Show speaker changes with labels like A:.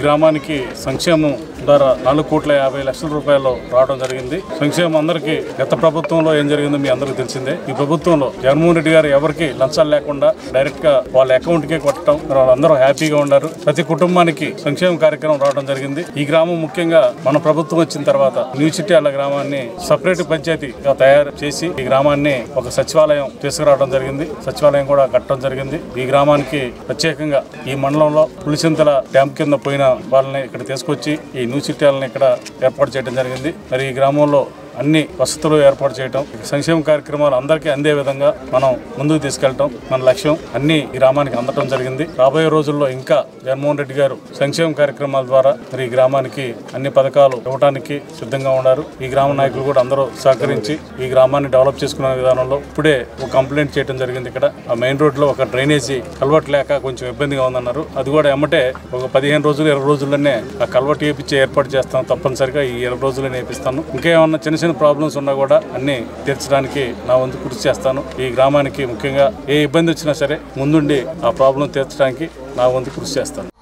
A: గ్రామానికి సంక్షేమం ద్వారా నాలుగు కోట్ల యాభై లక్షల రూపాయలు రావడం జరిగింది సంక్షేమం అందరికీ గత ప్రభుత్వంలో ఏం జరిగిందో మీ అందరికీ తెలిసిందే ఈ ప్రభుత్వంలో జగన్మోహన్ రెడ్డి గారు ఎవరికి లంచాలు లేకుండా డైరెక్ట్ గా వాళ్ళ అకౌంట్ కే కొట్టడం వాళ్ళందరూ హ్యాపీగా ఉన్నారు ప్రతి కుటుంబానికి సంక్షేమ కార్యక్రమం రావడం జరిగింది ఈ గ్రామం ముఖ్యంగా మన ప్రభుత్వం వచ్చిన తర్వాత న్యూ చిట్యాల గ్రామాన్ని సపరేట్ పంచాయతీగా తయారు చేసి ఈ గ్రామాన్ని ఒక సచివాలయం తీసుకురావడం జరిగింది సచివాలయం కూడా కట్టడం జరిగింది ఈ గ్రామానికి ప్రత్యేకంగా ఈ మండలంలో పులిచింతల డ్యామ్ కింద పోయిన వాళ్ళని ఇక్కడ తీసుకొచ్చి ఈ న్యూ చిట్యాలని ఇక్కడ ఏర్పాటు చేయడం జరిగింది మరి ఈ గ్రామంలో అన్ని వసతులు ఏర్పాటు చేయటం సంక్షేమ కార్యక్రమాలు అందరికీ అందే విధంగా మనం ముందుకు తీసుకెళ్ళటం మన లక్ష్యం అన్ని ఈ గ్రామానికి అందటం జరిగింది రాబోయే రోజుల్లో ఇంకా జగన్మోహన్ రెడ్డి గారు సంక్షేమ కార్యక్రమాల ద్వారా మరి ఈ గ్రామానికి అన్ని పథకాలు ఇవ్వడానికి సిద్ధంగా ఉన్నారు ఈ గ్రామ నాయకులు కూడా అందరూ సహకరించి ఈ గ్రామాన్ని డెవలప్ చేసుకునే విధానంలో ఇప్పుడే ఒక కంప్లైంట్ చేయడం జరిగింది ఇక్కడ ఆ మెయిన్ రోడ్ లో ఒక డ్రైనేజీ కల్వర్ట్ లేక కొంచెం ఇబ్బందిగా ఉందన్నారు అది కూడా ఎమ్మటే ఒక పదిహేను రోజులు ఇరవై రోజుల్లోనే ఆ కల్వర్ట్ వేపించే ఏర్పాటు చేస్తాను తప్పనిసరిగా ఈ ఇరవై రోజుల్లో వేపిస్తాను ఇంకేమన్నా చిన్న చిన్న ప్రాబ్లమ్స్ ఉన్నా కూడా అన్ని తీర్చడానికి నా వంతు కృషి చేస్తాను ఈ గ్రామానికి ముఖ్యంగా ఏ ఇబ్బంది వచ్చినా సరే ముందుండి ఆ ప్రాబ్లం తీర్చడానికి నా వంతు కృషి చేస్తాను